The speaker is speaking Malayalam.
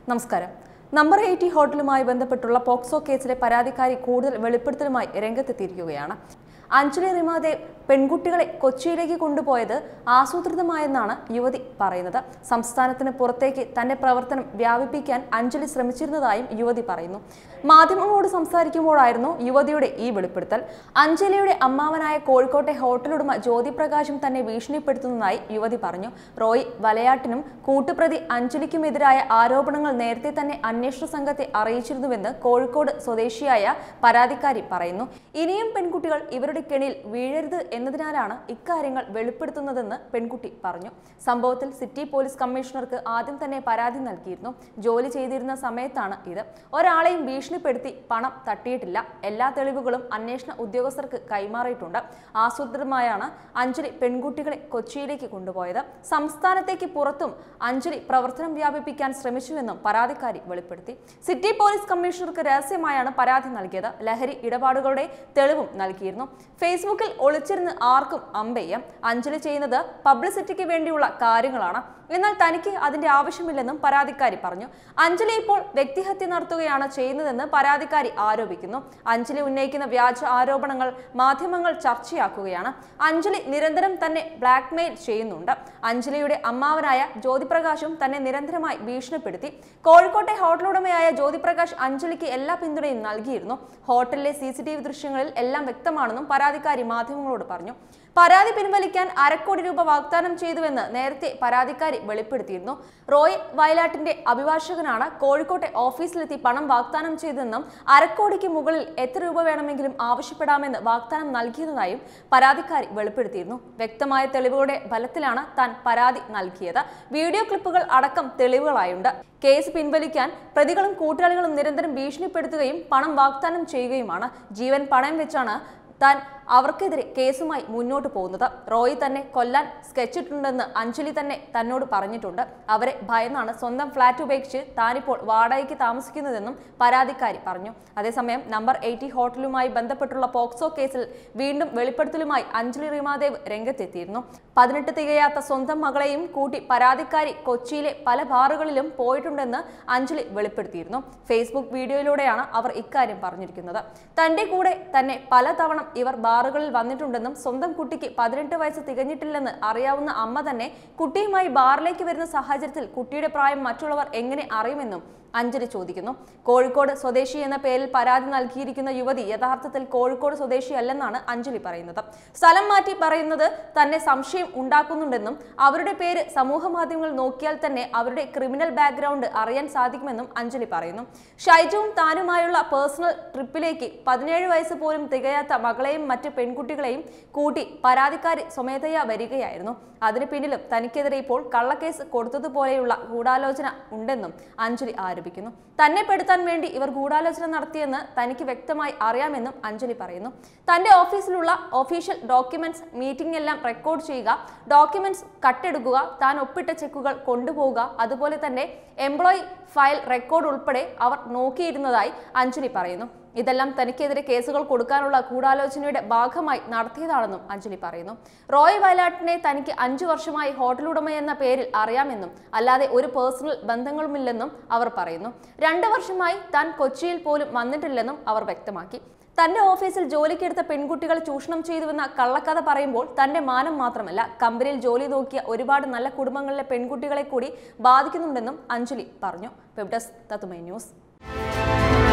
നമസ്കാരം നമ്പർ എയ്റ്റി ഹോട്ടലുമായി ബന്ധപ്പെട്ടുള്ള പോക്സോ കേസിലെ പരാതിക്കാരി കൂടുതൽ വെളിപ്പെടുത്തലുമായി രംഗത്തെത്തിയിരിക്കുകയാണ് അഞ്ജലി റിമാദേവ് പെൺകുട്ടികളെ കൊച്ചിയിലേക്ക് കൊണ്ടുപോയത് ആസൂത്രിതമായെന്നാണ് യുവതി പറയുന്നത് സംസ്ഥാനത്തിന് പുറത്തേക്ക് തന്റെ പ്രവർത്തനം വ്യാപിപ്പിക്കാൻ അഞ്ജലി ശ്രമിച്ചിരുന്നതായും യുവതി പറയുന്നു മാധ്യമങ്ങളോട് സംസാരിക്കുമ്പോഴായിരുന്നു യുവതിയുടെ ഈ വെളിപ്പെടുത്തൽ അഞ്ജലിയുടെ അമ്മാവനായ കോഴിക്കോട്ടെ ഹോട്ടൽ ഉടമ ജ്യോതിപ്രകാശും തന്നെ ഭീഷണിപ്പെടുത്തുന്നതായി യുവതി പറഞ്ഞു റോയ് വലയാട്ടിനും കൂട്ടുപ്രതി അഞ്ജലിക്കുമെതിരായ ആരോപണങ്ങൾ നേരത്തെ തന്നെ അന്വേഷണ സംഘത്തെ അറിയിച്ചിരുന്നുവെന്ന് കോഴിക്കോട് സ്വദേശിയായ പരാതിക്കാരി പറയുന്നു ഇനിയും പെൺകുട്ടികൾ ഇവരുടെ കെണിയിൽ വീഴരുത് എന്നതിനാലാണ് ഇക്കാര്യങ്ങൾ വെളിപ്പെടുത്തുന്നതെന്ന് പെൺകുട്ടി പറഞ്ഞു സംഭവത്തിൽ സിറ്റി പോലീസ് കമ്മീഷണർക്ക് ആദ്യം തന്നെ പരാതി നൽകിയിരുന്നു ജോലി ചെയ്തിരുന്ന സമയത്താണ് ഇത് ഒരാളെയും ഭീഷണിപ്പെടുത്തി പണം തട്ടിയിട്ടില്ല എല്ലാ തെളിവുകളും അന്വേഷണ ഉദ്യോഗസ്ഥർക്ക് കൈമാറിയിട്ടുണ്ട് ആസൂത്രിതമായാണ് അഞ്ജലി പെൺകുട്ടികളെ കൊച്ചിയിലേക്ക് കൊണ്ടുപോയത് സംസ്ഥാനത്തേക്ക് പുറത്തും അഞ്ജലി പ്രവർത്തനം വ്യാപിപ്പിക്കാൻ ശ്രമിച്ചുവെന്നും പരാതിക്കാരി വെളിപ്പെടുത്തി സിറ്റി പോലീസ് കമ്മീഷണർക്ക് രഹസ്യമായാണ് പരാതി നൽകിയത് ലഹരി ഇടപാടുകളുടെ തെളിവും നൽകിയിരുന്നു ഫേസ്ബുക്കിൽ ഒളിച്ചിരുന്ന് ആർക്കും അമ്പെയ്യാം അഞ്ജലി ചെയ്യുന്നത് പബ്ലിസിറ്റിക്ക് വേണ്ടിയുള്ള കാര്യങ്ങളാണ് എന്നാൽ തനിക്ക് അതിന്റെ ആവശ്യമില്ലെന്നും പരാതിക്കാരി പറഞ്ഞു അഞ്ജലി ഇപ്പോൾ വ്യക്തിഹത്യ നടത്തുകയാണ് ചെയ്യുന്നതെന്ന് പരാതിക്കാരി ആരോപിക്കുന്നു അഞ്ജലി ഉന്നയിക്കുന്ന വ്യാജ ആരോപണങ്ങൾ മാധ്യമങ്ങൾ ചർച്ചയാക്കുകയാണ് അഞ്ജലി നിരന്തരം തന്നെ ബ്ലാക്ക്മെയിൽ ചെയ്യുന്നുണ്ട് അഞ്ജലിയുടെ അമ്മാവനായ ജ്യോതിപ്രകാശും തന്നെ നിരന്തരമായി ഭീഷണിപ്പെടുത്തി കോഴിക്കോട്ടെ ഹോട്ടൽ ഉടമയായ ജ്യോതിപ്രകാശ് അഞ്ജലിക്ക് എല്ലാ പിന്തുണയും നൽകിയിരുന്നു ഹോട്ടലിലെ സി സി ടി വി ദൃശ്യങ്ങളിൽ എല്ലാം വ്യക്തമാണെന്നും പരാതിക്കാരി മാധ്യമങ്ങളോട് പറഞ്ഞു പരാതി പിൻവലിക്കാൻ അരക്കോടി രൂപ വാഗ്ദാനം ചെയ്തുവെന്ന് നേരത്തെ പരാതിക്കാരി വെളിപ്പെടുത്തിയിരുന്നു റോയ് വയലാട്ടിന്റെ അഭിഭാഷകനാണ് കോഴിക്കോട്ടെ ഓഫീസിലെത്തി പണം വാഗ്ദാനം ചെയ്തതെന്നും അരക്കോടിക്ക് മുകളിൽ എത്ര രൂപ വേണമെങ്കിലും ആവശ്യപ്പെടാമെന്ന് വാഗ്ദാനം നൽകിയതായും പരാതിക്കാരി വെളിപ്പെടുത്തിയിരുന്നു വ്യക്തമായ തെളിവുകളുടെ ബലത്തിലാണ് താൻ പരാതി നൽകിയത് വീഡിയോ ക്ലിപ്പുകൾ അടക്കം തെളിവുകളായുണ്ട് കേസ് പിൻവലിക്കാൻ പ്രതികളും കൂട്ടാളികളും നിരന്തരം ഭീഷണിപ്പെടുത്തുകയും പണം വാഗ്ദാനം ചെയ്യുകയുമാണ് ജീവൻ പണയം വെച്ചാണ് താൻ അവർക്കെതിരെ കേസുമായി മുന്നോട്ട് പോകുന്നത് റോയി തന്നെ കൊല്ലാൻ സ്കെച്ചിട്ടുണ്ടെന്ന് അഞ്ജലി തന്നെ തന്നോട് പറഞ്ഞിട്ടുണ്ട് അവരെ ഭയന്നാണ് സ്വന്തം ഫ്ളാറ്റ് ഉപേക്ഷിച്ച് താനിപ്പോൾ വാടകയ്ക്ക് താമസിക്കുന്നതെന്നും പരാതിക്കാരി പറഞ്ഞു അതേസമയം നമ്പർ എയ്റ്റി ഹോട്ടലുമായി ബന്ധപ്പെട്ടുള്ള പോക്സോ കേസിൽ വീണ്ടും വെളിപ്പെടുത്തലുമായി അഞ്ജലി റീമാദേവ് രംഗത്തെത്തിയിരുന്നു പതിനെട്ട് തികയാത്ത സ്വന്തം മകളെയും കൂട്ടി പരാതിക്കാരി കൊച്ചിയിലെ പല ബാറുകളിലും പോയിട്ടുണ്ടെന്ന് അഞ്ജലി വെളിപ്പെടുത്തിയിരുന്നു ഫേസ്ബുക്ക് വീഡിയോയിലൂടെയാണ് അവർ ഇക്കാര്യം പറഞ്ഞിരിക്കുന്നത് തന്റെ കൂടെ തന്നെ പലതവണ ഇവർ ബാറുകളിൽ വന്നിട്ടുണ്ടെന്നും സ്വന്തം കുട്ടിക്ക് പതിനെട്ട് വയസ്സ് തികഞ്ഞിട്ടില്ലെന്ന് അറിയാവുന്ന അമ്മ തന്നെ കുട്ടിയുമായി ബാറിലേക്ക് വരുന്ന സാഹചര്യത്തിൽ കുട്ടിയുടെ പ്രായം മറ്റുള്ളവർ എങ്ങനെ അറിയുമെന്നും അഞ്ജലി ചോദിക്കുന്നു കോഴിക്കോട് സ്വദേശി എന്ന പേരിൽ പരാതി നൽകിയിരിക്കുന്ന യുവതി യഥാർത്ഥത്തിൽ കോഴിക്കോട് സ്വദേശിയല്ലെന്നാണ് അഞ്ജലി പറയുന്നത് സ്ഥലം മാറ്റി പറയുന്നത് തന്നെ സംശയം ഉണ്ടാക്കുന്നുണ്ടെന്നും അവരുടെ പേര് സമൂഹ മാധ്യമങ്ങൾ നോക്കിയാൽ തന്നെ അവരുടെ ക്രിമിനൽ ബാക്ക്ഗ്രൗണ്ട് അറിയാൻ സാധിക്കുമെന്നും അഞ്ജലി പറയുന്നു ഷൈജുവും താനുമായുള്ള പേഴ്സണൽ ട്രിപ്പിലേക്ക് പതിനേഴ് വയസ്സ് പോലും തികയാത്ത മകളെയും മറ്റ് പെൺകുട്ടികളെയും കൂട്ടി പരാതിക്കാരി സ്വമേധയാ വരികയായിരുന്നു അതിന് പിന്നിലും തനിക്കെതിരെ ഇപ്പോൾ കള്ളക്കേസ് കൊടുത്തതുപോലെയുള്ള ഗൂഢാലോചന ഉണ്ടെന്നും അഞ്ജലി ആരോപിക്കുന്നു തന്നെ പെടുത്താൻ വേണ്ടി ഇവർ ഗൂഢാലോചന നടത്തിയെന്ന് തനിക്ക് വ്യക്തമായി അറിയാമെന്നും അഞ്ജലി പറയുന്നു തന്റെ ഓഫീസിലുള്ള ഒഫീഷ്യൽ ഡോക്യുമെന്റ്സ് മീറ്റിംഗ് എല്ലാം റെക്കോർഡ് ചെയ്യുക ഡോക്യുമെന്റ്സ് കട്ടെടുക്കുക താൻ ഒപ്പിട്ട ചെക്കുകൾ കൊണ്ടുപോവുക അതുപോലെ തന്നെ എംപ്ലോയി ഫയൽ റെക്കോർഡ് ഉൾപ്പെടെ അവർ നോക്കിയിരുന്നതായി അഞ്ജലി പറയുന്നു ഇതെല്ലാം തനിക്കെതിരെ കേസുകൾ കൊടുക്കാനുള്ള ഗൂഢാലോചനയുടെ ഭാഗമായി നടത്തിയതാണെന്നും അഞ്ജലി പറയുന്നു റോയ് വയലാട്ടിനെ തനിക്ക് അഞ്ചു വർഷമായി ഹോട്ടൽ ഉടമ എന്ന പേരിൽ അറിയാമെന്നും അല്ലാതെ ഒരു പേഴ്സണൽ ബന്ധങ്ങളുമില്ലെന്നും അവർ പറയുന്നു രണ്ടു വർഷമായി താൻ കൊച്ചിയിൽ പോലും വന്നിട്ടില്ലെന്നും അവർ വ്യക്തമാക്കി തന്റെ ഓഫീസിൽ ജോലിക്കെടുത്ത പെൺകുട്ടികൾ ചൂഷണം ചെയ്തുവെന്ന കള്ളക്കഥ പറയുമ്പോൾ തന്റെ മാനം മാത്രമല്ല കമ്പനിയിൽ ജോലി നോക്കിയ ഒരുപാട് നല്ല കുടുംബങ്ങളിലെ പെൺകുട്ടികളെ കൂടി ബാധിക്കുന്നുണ്ടെന്നും അഞ്ജലി പറഞ്ഞു വെബ് ഡെസ്ക് തത്തുമൈ ന്യൂസ്